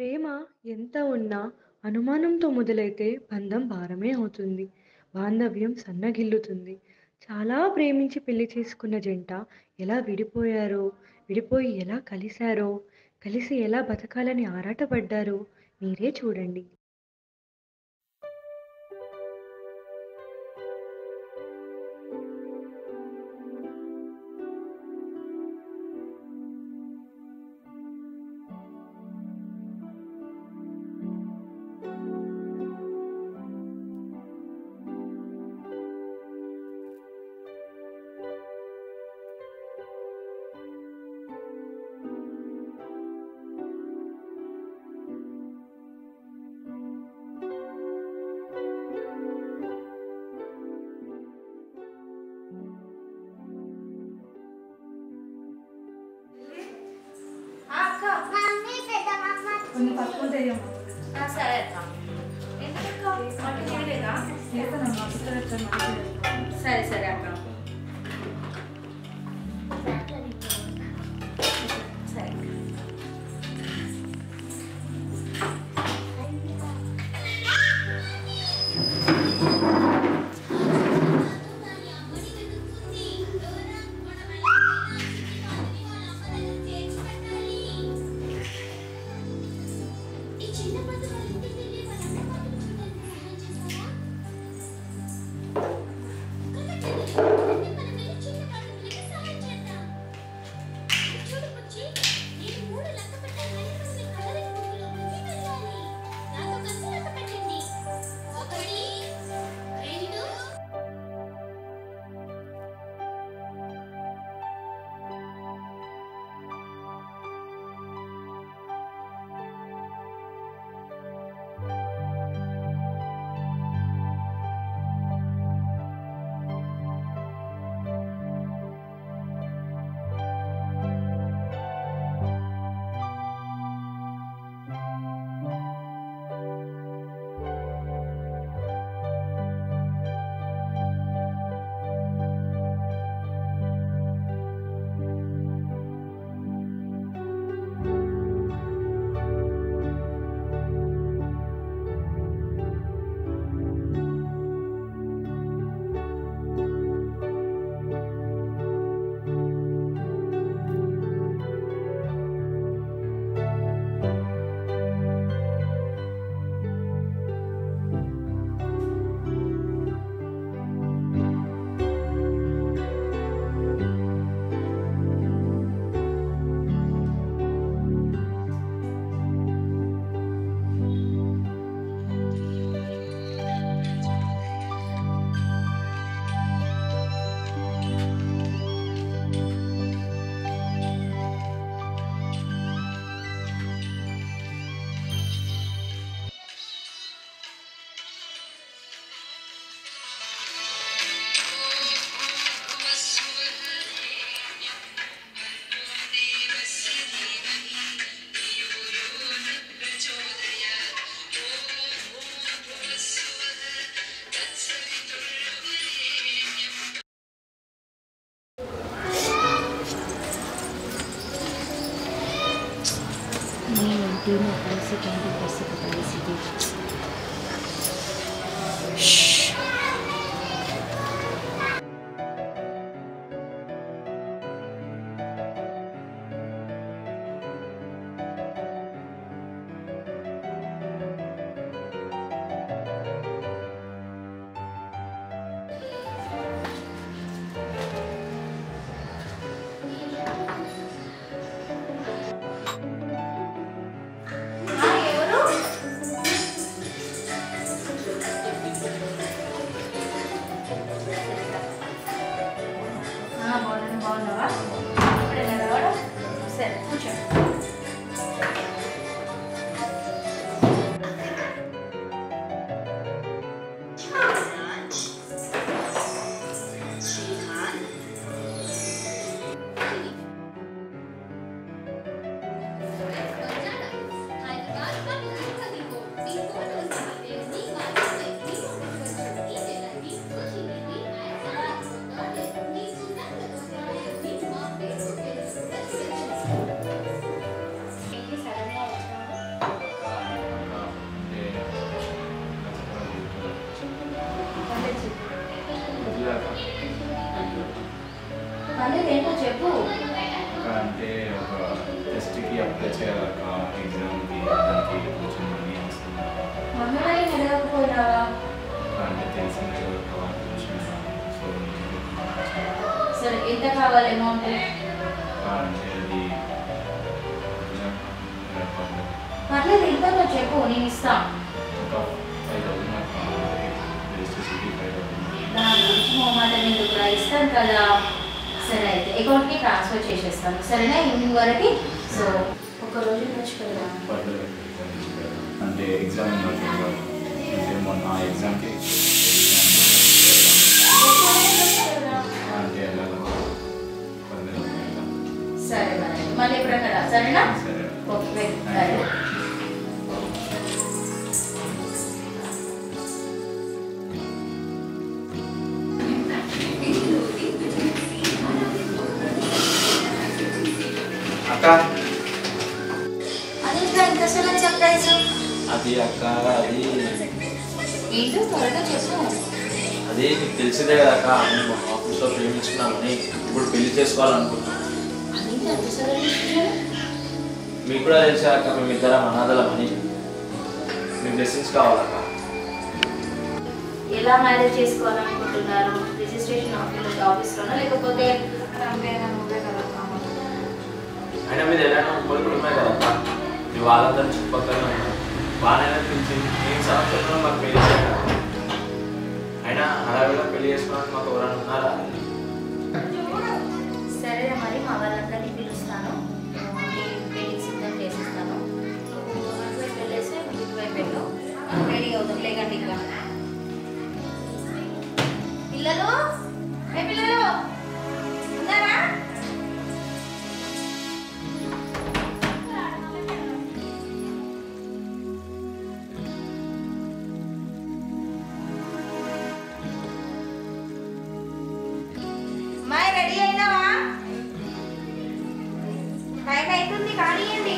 ప్రేమ ఎంత ఉన్నా అనుమానంతో మొదలైతే బంధం భారమే అవుతుంది. బాంధవ్యం సన్నగిల్లుతుంది. చాలా ప్రేమించి పెళ్లి చేసుకున్న జంట ఎలా విడిపోయారో, విడిపోయి ఎలా కలిసారో, కలిసి ఎలా బతకాలని ఆరాటపడ్డారో మీరే చూడండి. అక్క మమ్మీ పెద్దమ్మ కొన్ని పసుపు చేయమ్మా సరే అక్క ఎందుకక్క మట్టి చేయలేదా చేస్తానమ్మా అసలు వచ్చాను సరే సరే అక్క సరే ఈ చిన్న పద్దు వాళ్ళ ఇంటికి వెళ్ళి వాళ్ళ అమ్మ వాళ్ళు చూడడానికి సహాయం చేస్తావా? కరెక్ట్ అది. రండి మనం వెళ్ళి చిన్న పద్దులకి సహాయం చేద్దాం. చూడు బుజ్జి, నేను మూడు లెక్క పెట్టాను కానీ నువ్వు నీ కలరింగ్ బుక్లోకి వెళ్ళాలి. నాతో కలిసి లెక్క పెట్టండి. ఒకటి, రెండు, నేనంటే నా పరిస్థితి అంటే పరిస్థితి పరిస్థితి ఎవరు బాగున్నాను బాగున్నావా ఇప్పుడైనా రావడం సరే కూర్చో Thank ఏంటో చెప్పు ఇంకా అంటే ఒక టెస్ట్కి అప్లై చేయాలక్క ఎగ్జామ్కి దానికి కొంచెం మనీ వస్తుంది మమ్మీ వాళ్ళని అడగకపోయినావా ఇంకా అంటే తెలిసింది కదా కొంచెం సో సరే ఎంత కావాలి అమౌంట్ ఇంకా అంటే అది కొంచెం పర్లేదు. పర్లేదు ఎంతనో చెప్పు నేను ఇస్తా ఒక ఫైవ్ థౌసండ్ నాకు కావాలి రిజిస్ట్రేషన్కి ఫైవ్ థౌసండ్ దాని గురించి మొహమాట ఎందుకు రా? ఇస్తాను కదా సరే అయితే అకౌంట్కి ట్రాన్స్ఫర్ చేసేస్తాను సరేనా ఈవినింగ్ వరకు సో ఒక రోజు ఉండొచ్చు కదా పర్లేదు అంటే ఎగ్జామ్ ఉన్నట్టు అంటే మొన్న ఆ ఎగ్జామ్కి అంటే వెళ్ళాలి పర్లేదు వెళ్దాం. సరే మరి మళ్ళీ ఎప్పుడన్నా రా సరేనా సరే ఓకే వెళ్ళు. సరే అక్క అది ఇంకా ఇంత సరే సర్ప్రైజ్ అది అక్క అది ఏంటో త్వరగా చెప్పు అది నీకు తెలిసిందే కదా అక్క నేను మా ఆఫీస్లో ప్రేమించుకున్నామని ఇప్పుడు పెళ్లి చేసుకోవాలనుకుంటున్నాను అది ఇంకా అంత సరే విషయం మీకు కూడా తెలిసే అక్క మేమిద్దరం అనాథలమని మీ బ్లెస్సింగ్స్ కావాలక్క ఎలా మ్యారేజ్ చేసుకోవాలనుకుంటున్నారు రిజిస్ట్రేషన్ ఆఫీస్ ఆఫీస్లోనా లేకపోతే రంపేనా నువ్వే కదా అమ్మ. అయినా మీరు ఎలా ముగ్గురు కుటుంబమే కదా అక్క మీ వాళ్ళందరూ చుట్టుపక్కల ఉన్నారు బాగానే పిలిచి నేను సంవత్సరంలో మాకు పెళ్లి చేయాలి అయినా హడావిడిగా పెళ్లి చేసుకోవడానికి మాకు ఎవరైనా ఉన్నారా సరే మరి మా వాళ్ళందరినీ పిలుస్తాను మీ పెళ్ళికి సిద్ధం చేసిస్తాను నువ్వు అటువైపు వెళ్ళేసి నువ్వు ఇటువైపు వెళ్ళు రెడీ అవుతుంది లేకండి ఇంకా పిల్లలు ఏ పిల్లలు ఉన్నారా అమ్మాయి రెడీ అయినావా టైం అవుతుంది కానివ్వండి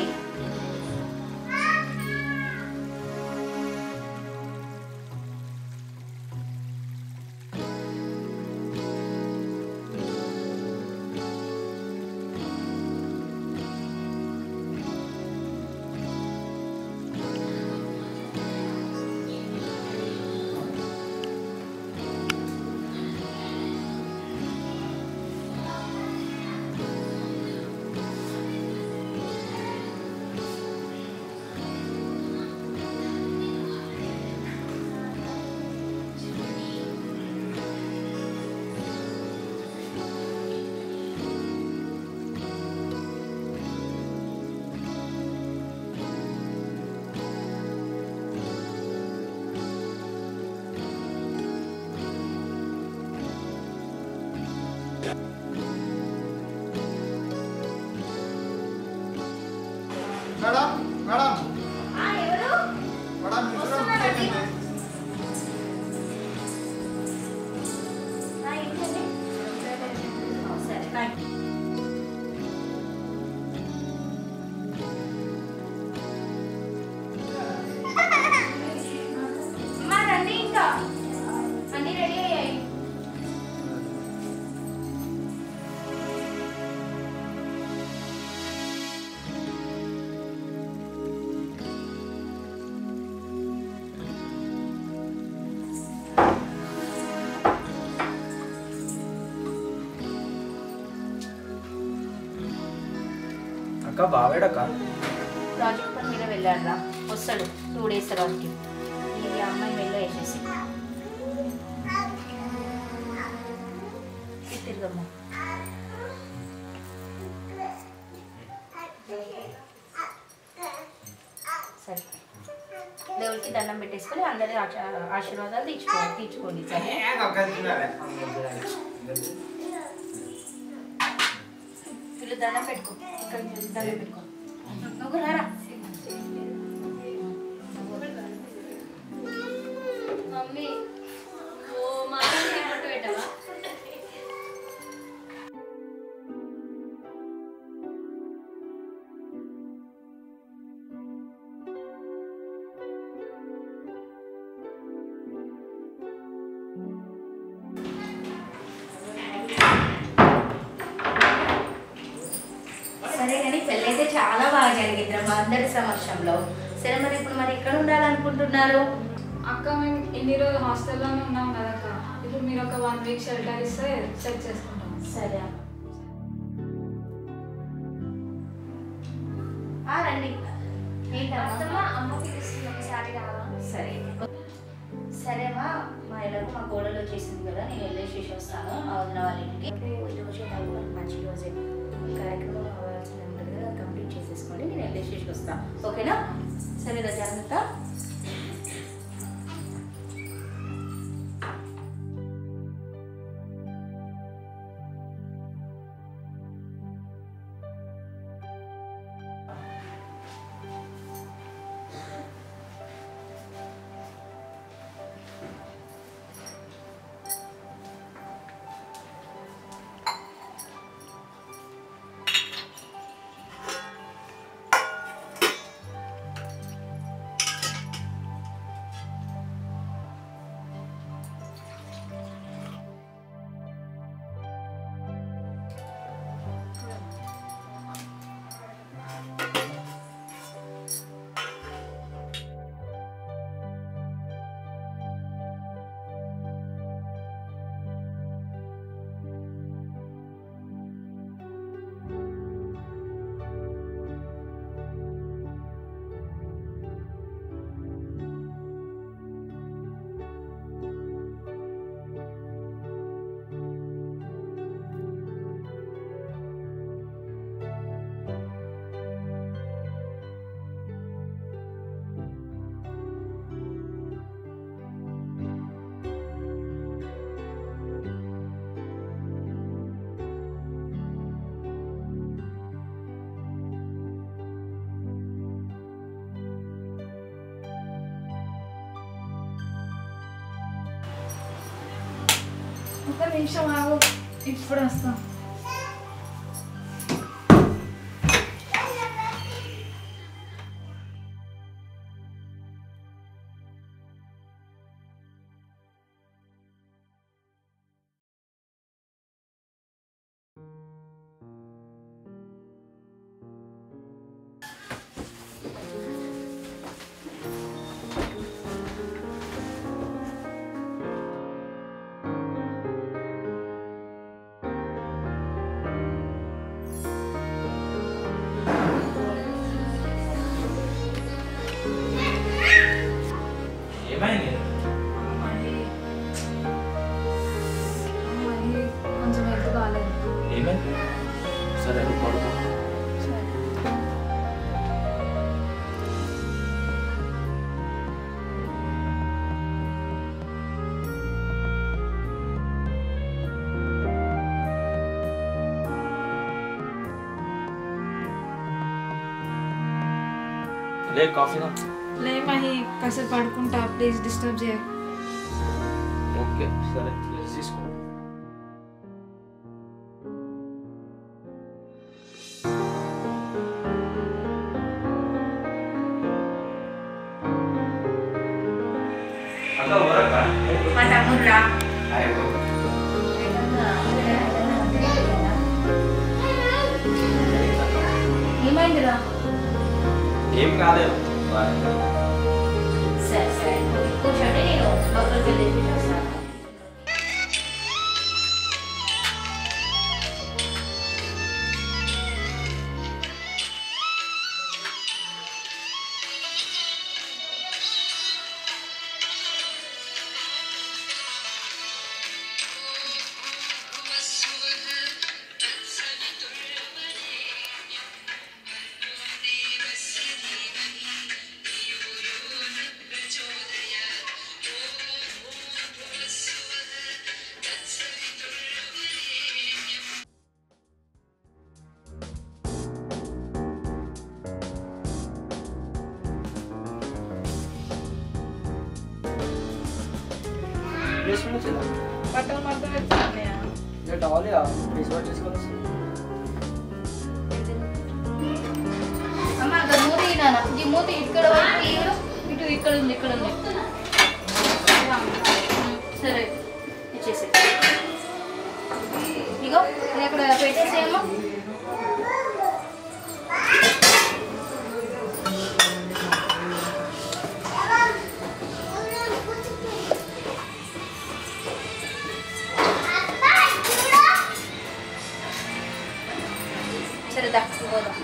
మేడం మేడం ఆ, ఎవరు మేడం ఇన్సూరెన్స్ వస్తున్నానండి. చేయండి. ఆ, ఏంటండి? ఆ, సరే థ్యాంక్ యూ అమ్మా, రండి ఇంకా అన్నీ రెడీ అయ్యాయి అక్క బావేడక్క ప్రాజెక్ట్ పని మీద వెళ్ళాడురా వస్తాడు టూ డేస్ తర్వాతకి ఇది ఆ అమ్మాయి మెల్ల వేసేసి ఇటు తిరగమ్మా సరే దేవుడికి దండం పెట్టేసుకొని అందరి ఆశ- ఆశీర్వాదాలు తీర్చుకో తీర్చుకోండి సరే వీళ్ళు దండం పెట్టుకో ఇక్కడ నుంచి దండం పెట్టుకో నువ్వు రారా మమ్మీ ఓ మా పట్టు పెట్టవా సరే కానీ పెళ్ళి అయితే చాలా బాగా జరిగింది మా అందరి సమక్షంలో సరే మరి ఇప్పుడు మరి ఎక్కడ ఉండాలనుకుంటున్నారు అక్క మేము ఇన్ని రోజులు హాస్టల్లోనే ఉన్నాం కదా అక్క ఇప్పుడు మీరు ఒక వన్ వీక్ షెల్టర్ ఇస్తే సెట్ చేసుకుంటాం సరే ఆ, రండి ఏంటమ్మా అమ్మకి ఇస్తుంది ఒకసారి రావా సరే సరేమా మా ఎలాగో మా కోడలు వచ్చేసింది కదా నేను వెళ్ళేసి వస్తాను మా వదిన వాళ్ళ ఇంటికి ఈ రోజు ఎలాగో మంచి రోజే ఈ కార్యక్రమం అవ్వాల్సింది ఉంటుంది కదా కంప్లీట్ చేసేసుకోండి నేను వెళ్ళేసి వస్తాను ఓకేనా సరే రా, జాగ్రత్త ఒక నిమిషం ఆగు ఇప్పుడు వస్తాం ఏమైంది అమ్మాయి అమ్మాయి కొంచెం హెల్త్ బాగాలేదు ఏమైంది సరే నువ్వు పడుకో లే కాఫీనా లే మహి కాసేపు పడుకుంటా ప్లీజ్ డిస్టర్బ్ చేయ ఓకే సరే తీసుకో అక్క ఊరక్క మా తమ్ముడు రా అయ్యో ఏమైందిరా ఏం కాలేదు బాయ్. సరే సరే కూర్చోండి నేను లోపలికి వెళ్ళి వస్తాను బట్టలు మాత్రం పెట్టుకున్నాయా అమ్మ ఇక్కడ మూతి నాన్న ఈ మూతి ఇక్కడ వైపు ఈడు ఇటు ఇక్కడ ఉంది ఇక్కడ ఉంది సరే ఇచ్చేసి ఇగో ఇది అక్కడ పెట్టేసేయమ్మా సరే దా పోదాం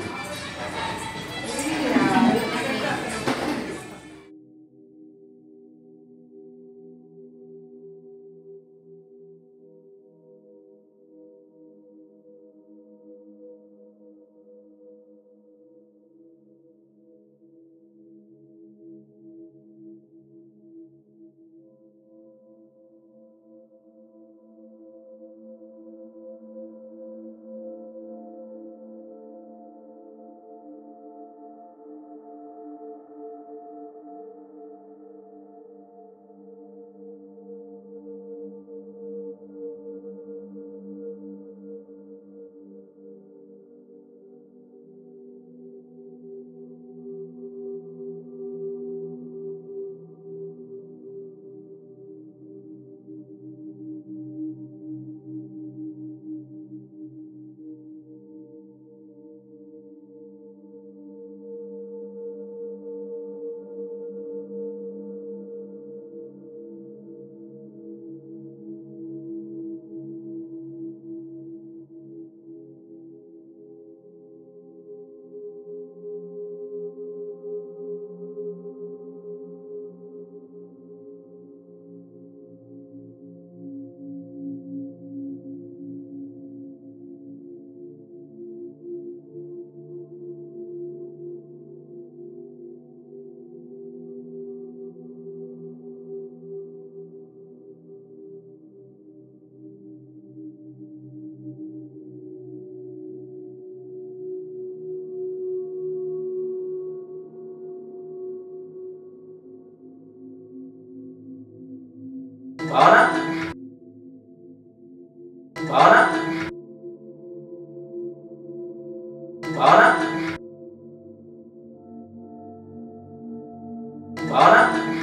భావన భావన భావన భావన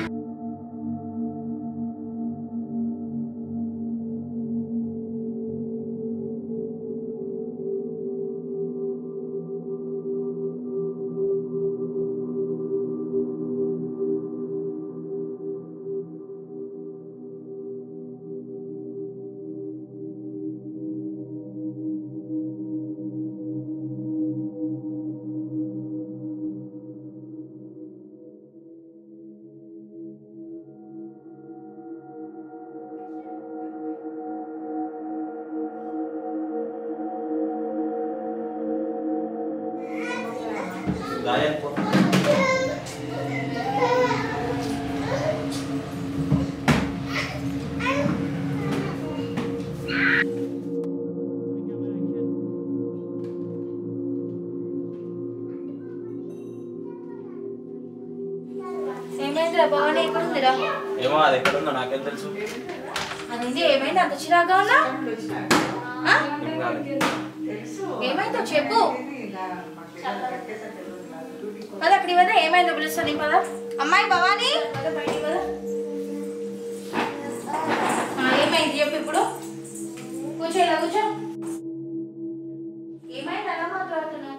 గాయం పో. ఏమైందిరా భవాని ఎక్కడ ఉందిరా ఏమో అది ఎక్కడ ఉందో నాకేం తెలుసు అదేంటి ఏమైంది అంత చిరాగా ఉన్నా ఆ? ఏం కాలేదు ఏమైందో చెప్పు పద అక్కడి పద ఏమైందో పిలుస్తాను పద అమ్మాయి భవాని పద బయటికి పద ఆ, ఏమైంది చెప్పు ఇప్పుడు కూర్చో ఇలా కూర్చో ఏమైంది అలా మాట్లాడుతున్నావు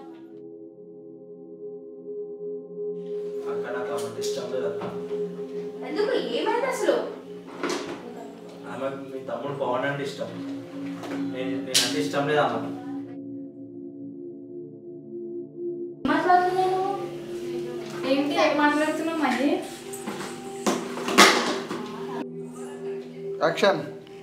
అక్క నాకు ఆమె ఇష్టం లేదు అక్క ఎందుకు ఏమైంది అసలు ఆమె మీ తమ్ముడు పవన్ అంటే ఇష్టం నేను నేను అంటే ఇష్టం లేదు ఆమె మాట్లాడుతున్నాను ఏంటి ఏం మాట్లాడుతున్నావు మరి యాక్షన్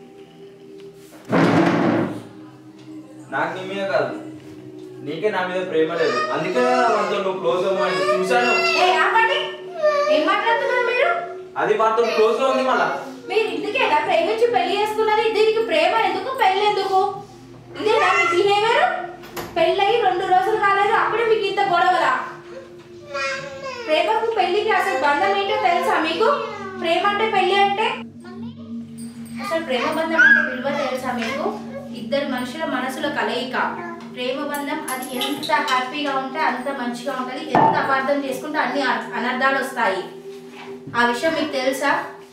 నాకు నీ మీద కాదు నీకే నా మీద ప్రేమ లేదు అందుకే మనతో నువ్వు క్లోజ్ అవ్వాలి చూశాను ఏ ఆపండి ఏం మాట్లాడుతున్నారు మీరు అది మనతో క్లోజ్ లో ఉంది మళ్ళా మీరు ఇందుకేనా ప్రేమించి పెళ్లి చేసుకున్నది దీనికి ప్రేమ ఎందుకు పెళ్లి ఎందుకు ఇదేనా మీ బిహేవియర్ పెళ్ళయి రెండు రోజులు కాలేదు అప్పుడే మీకు ఇంత గొడవలా ప్రేమకు పెళ్లికి అసలు బంధం ఏంటో తెలుసా మీకు ప్రేమ అంటే పెళ్లి అంటే అసలు ప్రేమ బంధం అంటే విలువ తెలుసా మీకు ఇద్దరు మనుషుల మనసుల కలయిక ప్రేమ బంధం అది ఎంత హ్యాపీగా ఉంటే అంత మంచిగా ఉంటుంది ఎంత అపార్థం చేసుకుంటే అన్ని అ- అనర్థాలు వస్తాయి ఆ విషయం మీకు తెలుసా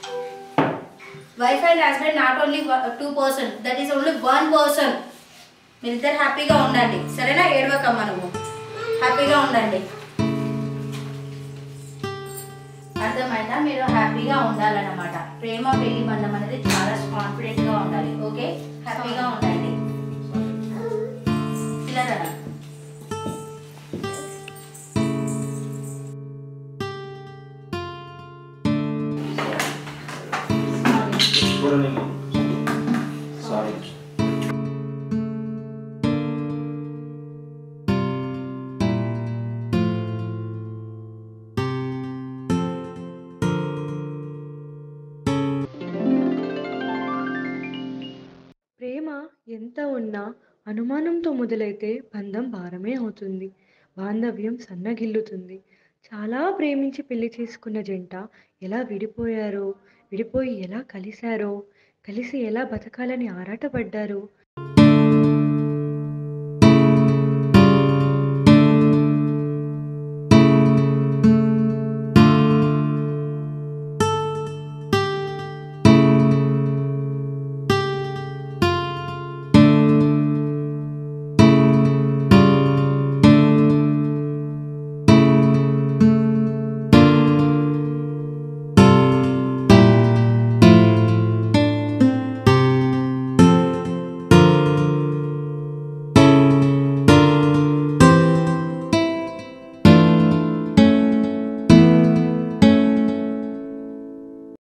wife and husband not only two person that is only one person మీరిద్దరు హ్యాపీగా ఉండండి సరేనా ఏడవకమ్మ నువ్వు హ్యాపీగా ఉండండి అర్థమైందా మీరు హ్యాపీగా ఉండాలన్నమాట ప్రేమ పెళ్లి బంధం అనేది చాలా కాన్ఫిడెంట్గా ఉండాలి ఓకే హ్యాపీగా ఉండండి ఇలా రా ఎంత ఉన్నా అనుమానంతో మొదలైతే బంధం భారమే అవుతుంది బాంధవ్యం సన్నగిల్లుతుంది చాలా ప్రేమించి పెళ్లి చేసుకున్న జంట ఎలా విడిపోయారో విడిపోయి ఎలా కలిశారో కలిసి ఎలా బతకాలని ఆరాటపడ్డారో